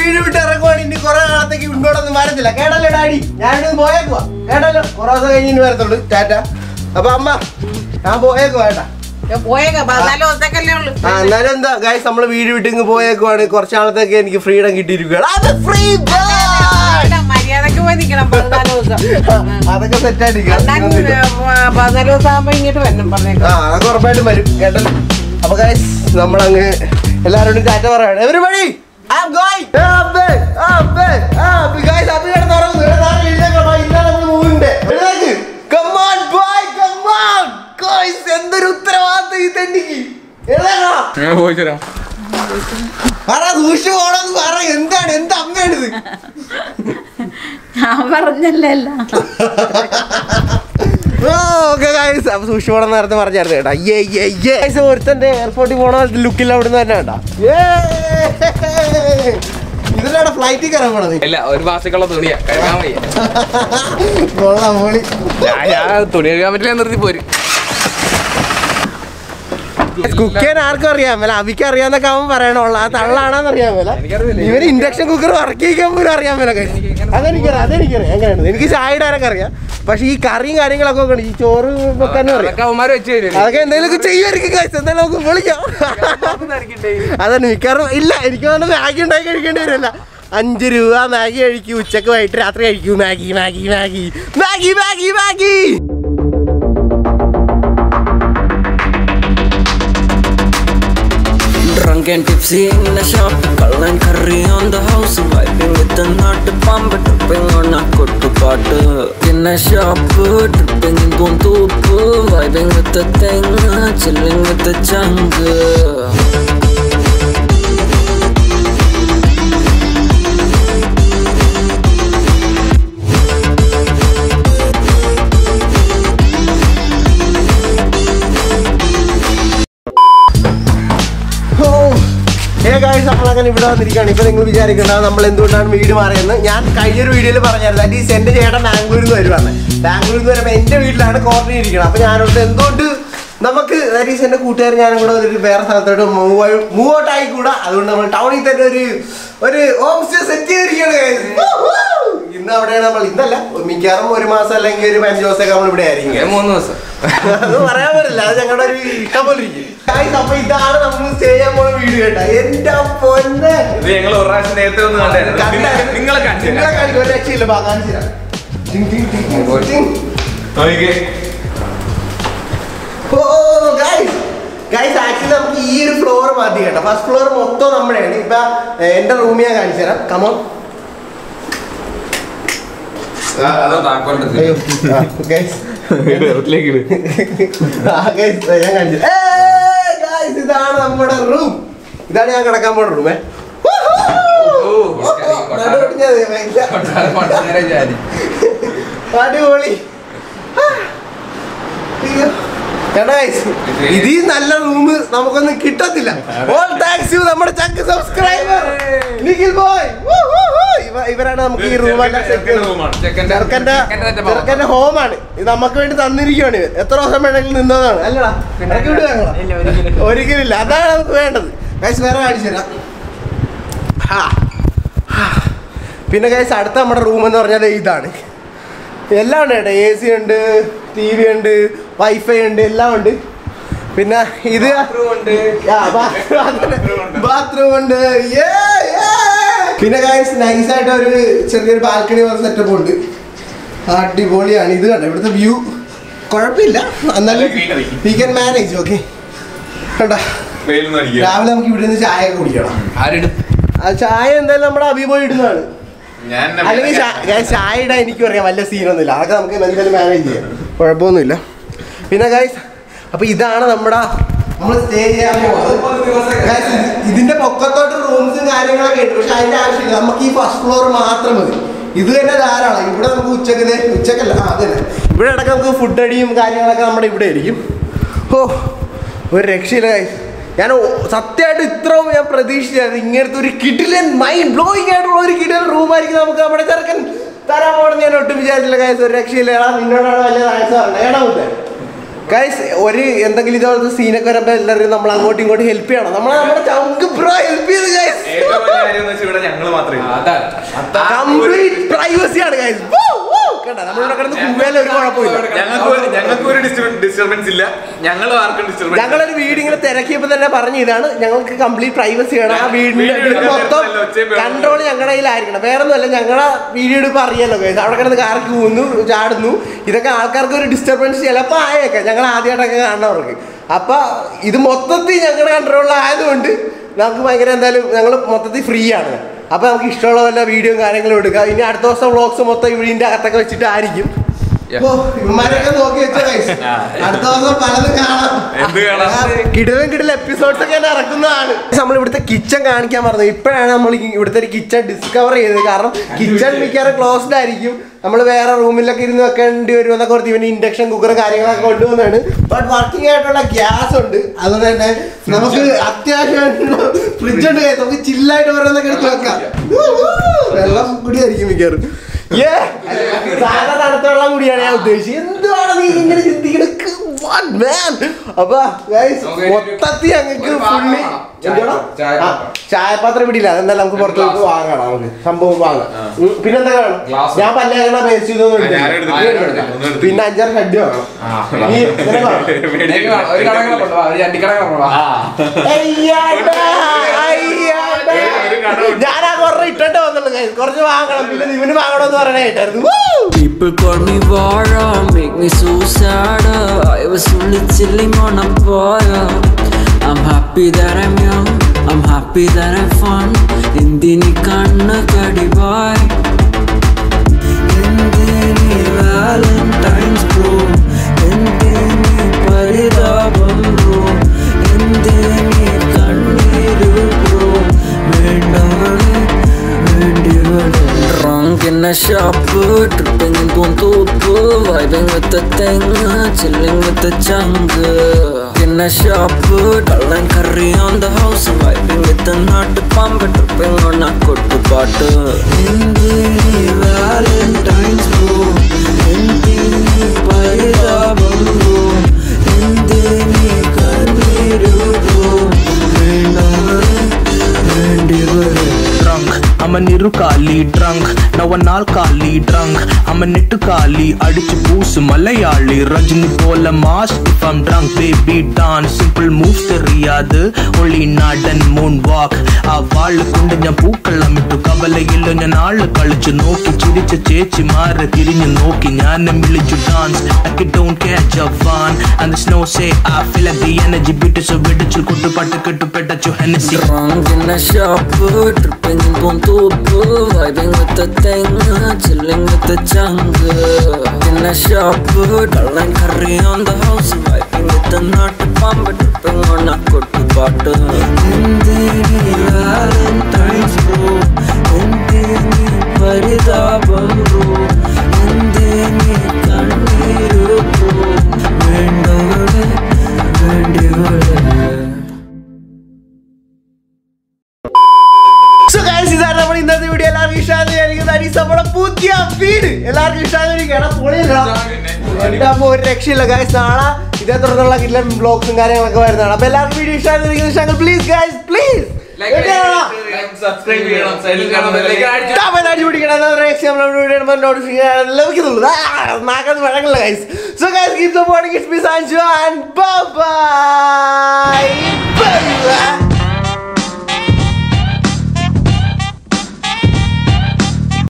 വീട് വിട്ട് ഇറങ്ങുവാണ് ഇനി കുറെ നാളത്തേക്ക് ഇങ്ങോട്ടൊന്നും വരത്തില്ല കേട്ടല്ലോ ഡാഡി ഞാനിത് പോയേക്കുവാ കേട്ടല്ലോ കുറെ ദിവസം കഴിഞ്ഞ് ഇനി വരത്തുള്ളൂ ടാറ്റ അപ്പൊ അമ്മ ഞാൻ പോയേക്കുവാ ഏട്ടാ പോയേക്കാം പതിനാല് ദിവസത്തേക്കല്ലേ ഉള്ളു ആ എന്നാലും എന്താ ഗൈസ് നമ്മള് വീട് വിട്ട് ഇങ്ങ് പോയേക്കുവാണ് കുറച്ച് നാളത്തേക്ക് എനിക്ക് ഫ്രീഡം കിട്ടിയിരിക്കുകയാണ് അത് ഫ്രീ മര്യാദക്ക് പോയി നിക്കണം പതിനാല് ദിവസം അതൊക്കെ സെറ്റ് അണ്ണൻ ആയിട്ടിരിക്കും ഏ, പതിനാല് ദിവസം ആകുമ്പോ ഇങ്ങോട്ട് വരണം പറഞ്ഞേക്കാം ആ അതൊക്കെ ഉറപ്പായിട്ടും വരും കേട്ടല്ലോ അപ്പൊ ഗൈസ് നമ്മളങ്ങ് എല്ലാരോടും ടാറ്റ പറയാണ് എവരിബഡി I'm going. ആ, അബ്ബേ, ആ, അബ്ബേ, ആ, അബ്ബേ. Guys, അബ്ബേ കിടന്ന് ഉറങ്ങുന്നു. ഇവിടെ താഴെ എഴുന്നേക്കണം. വാ, ഇന്നാ നമ്മള് movie-ന്റെ. എഴുന്നേക്ക്. Come on, boy, come on. Guys, എന്തൊരു ഉത്തരവാദിത്തം ഈ തെണ്ടിക്ക് എഴുന്നേക്കണം. ഞാൻ പോയി തരാം പറ സൂക്ഷിച്ചു പോണെന്ന് പറ എന്താണ് എന്ത് അമ്മയാണിത് ഞാൻ പറഞ്ഞല്ലേ എല്ലാം ഓക്കെ ഗൈസ് അപ്പൊ സൂക്ഷിച്ചു പോണെന്ന് നേരത്തെ പറഞ്ഞായിരുന്നു കേട്ടോ അയ്യേ അയ്യേ അയ്യേ ഗൈസ് ഒരുത്തന്റെ എയർപോർട്ടിൽ പോണ ലുക്കിൽ അവിടുന്ന് തന്നെ കേട്ടോ ഇതിലാണ് ഫ്ലൈറ്റിൽ കയറാൻ പോണത് ഇല്ല ഒരു മാസക്കുള്ള തുണിയാ കഴുകാൻ വയ്യ കൊള്ളാം പൊളി ഞാൻ ഞാൻ തുണി കഴുകാൻ പറ്റില്ല നിർത്തി പോരും കുക്ക് ചെയ്യാൻ ആർക്കും അറിയാൻ മേല അവിക്ക് അറിയാന്നൊക്കെ അവൻ പറയണുള്ള ആ തള്ളാണെന്ന് അറിയാൻ മേല എനിക്കറിയില്ല. ഇവര് ഇൻഡക്ഷൻ കുക്കർ വർക്ക് ചെയ്യിക്കാൻ പോലും അറിയാൻ മേല guys. അതെനിക്കറിയാം അതെനിക്കറിയാം എങ്ങനെയാണ് എനിക്ക് ചായ ഇടാനൊക്കെ അറിയാം പക്ഷെ ഈ കറിയും കാര്യങ്ങളൊക്കെ നോക്കണം ഈ ചോറ് വെക്കാനും അറിയാം അതൊക്കെ അവന്മാര് വെച്ച് തരും അതൊക്കെ എന്തെങ്കിലും ചെയ്യുമായിരിക്കും കഴിച്ചു എന്തായാലും നമുക്ക് വിളിക്കാം അതന്നെ മിക്കവാറും ഇല്ല എനിക്ക് തോന്നുന്നു മാഗി ഉണ്ടാക്കി കഴിക്കേണ്ടി വരില്ല അഞ്ച് രൂപ മാഗി കഴിക്കൂ ഉച്ചക്ക് വൈകിട്ട് രാത്രി കഴിക്കൂ Maggi Maggi Maggi Maggi Maggi Maggi Drunk and tipsy in the shop, call and curry on the house, vibing with the nut pump, tripping on a kuttu paatu. In a shop, tripping in Buntupu, vibing with the thing, chilling with the jungle. Hey guys നമ്മളങ്ങനെ ഇവിടെ വന്നിരിക്കുകയാണ് ഇപ്പൊ നിങ്ങൾ വിചാരിക്കണ്ട നമ്മൾ എന്തുകൊണ്ടാണ് വീട് മാറിയെന്ന് ഞാൻ കഴിഞ്ഞൊരു വീഡിയോയിൽ പറഞ്ഞായിരുന്നു അറ്റ്ലീസ്റ്റ് എന്റെ ചേട്ടൻ ബാംഗ്ലൂരിൽ നിന്ന് വരുവാണ് ബാംഗ്ലൂരിൽ നിന്ന് വരുമ്പോൾ എന്റെ വീട്ടിലാണ് ക്വാറന്റൈൻ ഇരിക്കണം അപ്പൊ ഞാനോട് എന്തുകൊണ്ട് നമുക്ക് അറ്റ്ലീസ്റ്റ് എന്റെ കൂട്ടുകാർ ഞാനും കൂടെ ഒരു വേറെ സ്ഥലത്തോട്ട് മൂവ് മൂവ് ഔട്ട് ആയിക്കൂടാ അതുകൊണ്ട് നമ്മൾ ടൗണിൽ തന്നെ ഒരു ഒരു ഹോം സ്റ്റേ സെറ്റ് ചെയ്തിരിക്കുകയാണ് guys. Woo-hoo! ഇന്ന് അവിടെയാണ് നമ്മൾ ഇന്നല്ല മിക്കവാറും ഒരു മാസം അല്ലെങ്കിൽ ഒരു പതിനഞ്ച് ദിവസമൊക്കെ നമ്മൾ ഇവിടെ ആയിരിക്കും ഞാൻ മൂന്ന് ദിവസം അത് പറയാൻ പറ്റില്ല അത് ഞങ്ങളുടെ ഒരു ഇഷ്ടം പോലെ ഇരിക്കും Guys, അപ്പൊ ഇതാണ് നമ്മൾ സ്റ്റേ ചെയ്യാൻ പോണ വീട് കേട്ടോ എന്റെ പൊന്നെ ഇത് ഞങ്ങൾ ഒരു പ്രാവശ്യം നേരത്തെ ഒന്ന് കണ്ടായിരുന്നു പിന്നെ നിങ്ങളെ നിങ്ങളെ കാണിച്ചു കാണിക്കും ഒരു രക്ഷയില്ല ബാ, കാണിച്ചു തരാം. ടിങ് ടിങ് ടിങ് ടിങ് ടിങ്. നോക്കിക്കേ. ഓ ഗൈസ് ഗൈസ് ആക്ച്വലി നമുക്ക് ഈ ഒരു ഫ്ലോർ മതി കേട്ടോ ഫസ്റ്റ് ഫ്ലോർ മൊത്തം നമ്മുടെയാണ് ഇപ്പൊ ഏ, എന്റെ റൂമിൽ ഞാൻ കാണിച്ചു തരാം കമോ ആ, അതാ താക്കോലിന്റെ ഇത്. അയ്യോ ഗൈസ് ഇട്, വീട്ടിലേക്ക് ഇട്. ആ, guys, ഞാൻ കാണിച്ചു തരാം. ഏയ്, guys, ഇതാണ് നമ്മുടെ റൂം ഇതാണ് ഞാൻ കിടക്കാൻ പോണ റൂമേ ഓ, കൊട്ടാരം, കൊട്ടാരം, കൊട്ടാരം ജാതി. അടിപൊളി ആ. അയ്യോ. ചേട്ടാ guys, ഇതിൽ നല്ല റൂം നമുക്കൊന്നും കിട്ടത്തില്ല ഓൾ താങ്ക്സ് യു നമ്മുടെ ചങ്ക് സബ്സ്ക്രൈബർ നിഖിൽ ബോയ് ഇവരാണ് നമുക്ക് ഈ റൂം എല്ലാം സെറ്റ് ചെക്കൻ്റെ റൂമാണ്. ചെക്കൻ്റെ- ചെറുക്കന്റെ ചെക്കൻ്റെ സെറ്റപ്പ് ആണ്. ചെറുക്കന്റെ ഹോമാണ് ഇത് നമുക്ക് വേണ്ടി തന്നിരിക്കുകയാണ് ഇത്. എത്ര ദിവസം വേണമെങ്കിലും നിന്നതാണ് അല്ലടാ ഇടയ്ക്ക് വിടുക ഞങ്ങളെ. ഒരിക്കലില്ല അതാണ് നമുക്ക് വേണ്ടത് ഗൈസ് വേറെ കാണിച്ചു തരാം ഹാ. ഹാ. പിന്നെ ഗൈസ് അടുത്ത നമ്മുടെ റൂം എന്ന് പറഞ്ഞാൽ ഇതാണ് എല്ലാം ഉണ്ട് കേട്ടോ എ സി ഉണ്ട് ടി വി ഉണ്ട് വൈഫൈ ഉണ്ട് എല്ലാം ഉണ്ട് പിന്നെ ഇത് Bathroom ഉണ്ട്. ബാത്റൂം ഉണ്ട് Yeah, yeah. പിന്നെ ഗൈസ് നൈസായിട്ട് ഒരു ചെറിയൊരു ബാൽക്കണി പോലെ സെറ്റപ്പ് ഉണ്ട് അടിപൊളിയാണ് ഇത് കണ്ടോ ഇവിടുത്തെ വ്യൂ കുഴപ്പമില്ല എന്നാലും Greenery. We can manage okay കണ്ടാ വെയിലൊന്നും അടിക്കില്ല. രാവിലെ നമുക്ക് ഇവിടെ നിന്ന് ചായ ഒക്കെ കുടിക്കണം ആരിടും? ആ ചായ എന്തായാലും നമ്മുടെ അഭി പോയി ഇടുന്നതാണ് ഞാൻ എന്നെ അല്ലെങ്കിൽ ചാ- guys, ചായ ഇടാൻ എനിക്കും അറിയാം വലിയ സീനൊന്നുമില്ല അതൊക്കെ നമുക്ക് എന്തായാലും മാനേജ് ചെയ്യാം കുഴപ്പമൊന്നുമില്ല പിന്നെ ഗൈസ് അപ്പൊ ഇതാണ് നമ്മുടെ നമ്മൾ സ്റ്റേ ചെയ്യാൻ പോകുന്നത് Guys, ഇത് ഇതിന്റെ പൊക്കത്തോട്ട് റൂംസും കാര്യങ്ങളൊക്കെ ഉണ്ട് പക്ഷെ അതിന്റെ ആവശ്യമില്ല നമുക്ക് ഈ ഫസ്റ്റ് ഫ്ലോർ മാത്രം മതി ഇത് തന്നെ ധാരാളം ഇവിടെ നമുക്ക് ഉച്ചക്ക് ദേ- ഉച്ചക്കല്ല ആ അതെ ഇവിടെ ഇടയ്ക്ക് നമുക്ക് ഫുഡ് അടിയും കാര്യങ്ങളൊക്കെ നമ്മുടെ ഇവിടെ ആയിരിക്കും ഓ ഒരു രക്ഷയില്ല guys. ഞാൻ ഓ- സത്യമായിട്ട് ഇത്രയും ഞാൻ പ്രതീക്ഷിച്ചായിരുന്നു ഇങ്ങനത്തെ ഒരു കിടിലൻ മൈൻഡ് ബ്ലോയിങ് ആയിട്ടുള്ള ഒരു കിടിലൻ റൂമായിരിക്കും നമുക്ക് നമ്മുടെ ചെറുക്കൻ തരാൻ പോകണമെന്ന് ഞാൻ ഒട്ടും വിചാരിച്ചില്ല കാര്യം ഒരു രക്ഷയില്ല ഏടാ നിന്നോടാണ് വലിയ താഴ്ച പറഞ്ഞത് ഏടാ മുത്തേ ഗൈസ് ഒരു എന്തെങ്കിലും ഇതുപോലത്തെ സീനൊക്കെ വരുമ്പോ എല്ലാവരും നമ്മൾ അങ്ങോട്ടും ഇങ്ങോട്ടും ഹെൽപ്പ് ചെയ്യണം നമ്മളെ നമ്മുടെ ചങ്ക് ബ്രോ ഹെൽപ്പ് ചെയ്ത് ഗൈസ് ഏറ്റവും വലിയ കാര്യം എന്ന് വെച്ചാൽ ഇവിടെ ഞങ്ങള് മാത്രമേ ഉള്ളൂ. അതാണ് കംപ്ലീറ്റ് പ്രൈവസി ആണ് ഗൈസ് കണ്ട നമ്മളിവിടെ കിടന്ന് കുവേല ഒരു കുഴപ്പമില്ല ഞങ്ങൾക്ക് ഒരു- ഞങ്ങൾക്ക് ഒരു ഡിസ്റ്റർബൻസ് ഇല്ല ഞങ്ങളും ആർക്കും ഡിസ്റ്റർബൻസ് ഞങ്ങളൊരു വീട് ഇങ്ങനെ തിരക്കിയപ്പോ തന്നെ പറഞ്ഞു ഇതാണ് ഞങ്ങൾക്ക് കംപ്ലീറ്റ് പ്രൈവസി ആണ് ആ വീടിന്റെ വീഡിയോ വീട് എടുക്കാൻ മൊത്തം നേരത്തല്ല ഒച്ചയും ബഹളവും. കൺട്രോൾ ഞങ്ങളുടെ കയ്യിലായിരിക്കണം വേറെ ഒന്നുമല്ല ഞങ്ങളെ വീഡിയോ എടുപ്പ് അറിയാലോ guys. അവിടെ കിടന്ന് കാർക്ക് പോകുന്നു ചാടുന്നു ഇതൊക്കെ ആൾക്കാർക്ക് ഒരു ഡിസ്റ്റർബൻസ് ചിലപ്പോൾ ആയേക്കാം ഞങ്ങൾ ആദ്യമായിട്ടൊക്കെ കാണുന്നവർക്ക് അപ്പൊ ഇത് മൊത്തത്തിൽ ഞങ്ങളുടെ കൺട്രോളിലായതുകൊണ്ട് നമുക്ക് ഭയങ്കര എന്തായാലും ഞങ്ങൾ മൊത്തത്തിൽ ഫ്രീ ആണ് അപ്പൊ നമുക്ക് ഇഷ്ടമുള്ള വല്ല വീഡിയോ കാര്യങ്ങളും എടുക്കാം ഇനി അടുത്ത ദിവസം വ്ളോഗ്സ് മൊത്തം വീടിന്റെ അകത്തൊക്കെ വെച്ചിട്ടായിരിക്കും Yeah. ഓ, ഇവന്മാരൊക്കെ നോക്കി വെച്ചോ guys. അടുത്ത ദിവസം പലതും കാണാം എന്ത് കാണാം? കിടിലം കിടിലം എപ്പിസോഡ്സ് ഒക്കെ തന്നെ ഇറക്കുന്നതാണ് നമ്മൾ ഇവിടുത്തെ കിച്ചൺ കാണിക്കാൻ പറഞ്ഞത് ഇപ്പോഴാണ് നമ്മൾ ഈ ഇവിടുത്തെ ഒരു കിച്ചൺ ഡിസ്കവർ ചെയ്തത് കാരണം കിച്ചൺ മിക്കവാറും ക്ലോസ്ഡ് ആയിരിക്കും നമ്മൾ വേറെ റൂമിലൊക്കെ ഇരുന്ന് വെക്കേണ്ടി വരും എന്നൊക്കെ ഓർത്ത് ഇവന് ഇൻഡക്ഷൻ കുക്കർ കാര്യങ്ങളൊക്കെ കൊണ്ടുവന്നാണ് ബട്ട് വർക്കിംഗ് ആയിട്ടുള്ള ഗ്യാസ് ഉണ്ട് അതുകൊണ്ട് തന്നെ നമുക്ക് അത്യാവശ്യമായിട്ടുള്ള ഫ്രിഡ്ജ് ഉണ്ട് guys. നമുക്ക് ചില്ലായിട്ട് ഓരോന്നൊക്കെ എടുത്ത് വെക്കാം വെള്ളം കൂടിയായിരിക്കും മിക്കവാറും ഏ സാധാരണ തണുത്ത വെള്ളം കൂടിയാണ് ഞാൻ ഉദ്ദേശിച്ചത് എന്തുവാണ് നീ ഇങ്ങനെ ചിന്തിക്കണത് What, man? അപ്പൊ guys, നമുക്ക് മൊത്തത്തിൽ ഞങ്ങൾക്ക് ഒരു പാത്രം ഫുള്ളി വേണം. ചായ- ചായപാത്രം. ചായപാത്രം പിടിയില്ല അതെന്തായാലും നമുക്ക് പുറത്ത് പോയിട്ട് വാങ്ങണം നമുക്ക് സംഭവം വാങ്ങാം ഉം, പിന്നെന്താ വേണം Glass. ഞാൻ പല്ലേക്കണ പേസ്റ്റ് ഇതൊന്നും ആ, ഞാൻ എടുത്തില്ല. എടുത്തില്ല. നീ എടുത്തില്ല. ഒന്നും എടുത്തില്ല. പിന്നെ അഞ്ചാറ് ഷഡ് വേണം നീ നിനക്ക് വേണം? എനിക്ക് വേണം. ഒരു കടകളെ കൊണ്ടുപോവാ ഒരു അടിക്കടകളെ കൊണ്ടുപോവാ അയ്യാടാ, അയ്യാടാ. ഒരു കട ഉണ്ട്. ഞാൻ ആ കുറേ ഇട്ടിട്ട് വന്നുള്ളൂ guys. കുറച്ച് വാങ്ങണം പിന്നെ ഇവന് വാങ്ങണമെന്ന് പറയണ കേട്ടായിരുന്നു Woo! People call me Vara, make me so sad. I was only chilling on a fire. I'm happy that I'm young, I'm happy that I'm fun. Indini kanna kadibai. Indini Valentine's bro. Indini paridabam bro. Indini kanniru bro. Vendavale, vendivale. Drunk in a shop, tripping in Pontopo, vibing with the thing, chilling with the jungle. In a shop, dull and curry on the house, vibing with the nut pump, tripping on a kottu paatu. Indini Valentine's bro, Indini paridabam bro, Indini kanniru bro, vendavale, vendivale. drunk. I'm a நிருக்காலி drunk. நவனால் காலி drunk. I'm a நெட்டுக்காலி அடிச்சு பூசு மலையாளி ரஜினி போல mass if I'm drunk baby dance simple moves தெரியாது ஒளி നാടൻ moon വാക്ക് ആ വാള് കൊണ്ട് ഞാൻ പൂക്കള്ളം ഇട്ടു കവലയില്ല ഞാൻ ആള് കളിച്ചു നോക്കി ചിരിച്ച ചേച്ചിമാരെ തിരിഞ്ഞു നോക്കി ഞാൻ വിളിച്ചു dance I don't catch a fun and the snow say I feel like the energy beat so വെടിച്ചു കൊട്ടുപാട്ട് കെട്ടുപെട്ടു Hennessy Drunk in a shop, tripping in Pontopo, vibing with the thing, chilling with the jungle. In a shop, dull and curry on the house, vibing with the nut pump, tripping on a kottu paatu. Indini Valentine's bro, Indini paridabam bro, Indini kanniru bro, vendavale, vendivale. So guys, ഇതാണ് നമ്മുടെ ഇന്നത്തെ video എല്ലാവർക്കും ഇഷ്ടമാണെന്ന് വിചാരിക്കുന്നു That is നമ്മുടെ പുതിയ വീട് എല്ലാവർക്കും ഇഷ്ടമായിരിക്കും എന്റെ അമ്മ ഒരു രക്ഷയില്ല ഗൈസ് നാളെ ഇതേ തുടർന്നുള്ള കില്ല ബ്ലോഗ്സും കാര്യങ്ങളൊക്കെ വരുന്നതാണ് അപ്പൊ എല്ലാവർക്കും വീഡിയോ ഇഷ്ടമായിരിക്കും ഇഷ്ടമെങ്കിൽ പ്ലീസ് ഗൈസ് പ്ലീസ് സബ്സ്ക്രൈബ് ചെയ്യണം സൈഡിൽ നോട്ടിഫിക്കേഷൻ ലഭിക്കുന്നുള്ളൂ നാക്കത് വഴങ്ങില്ല guys so guys keep supporting it's me Sanju and bye by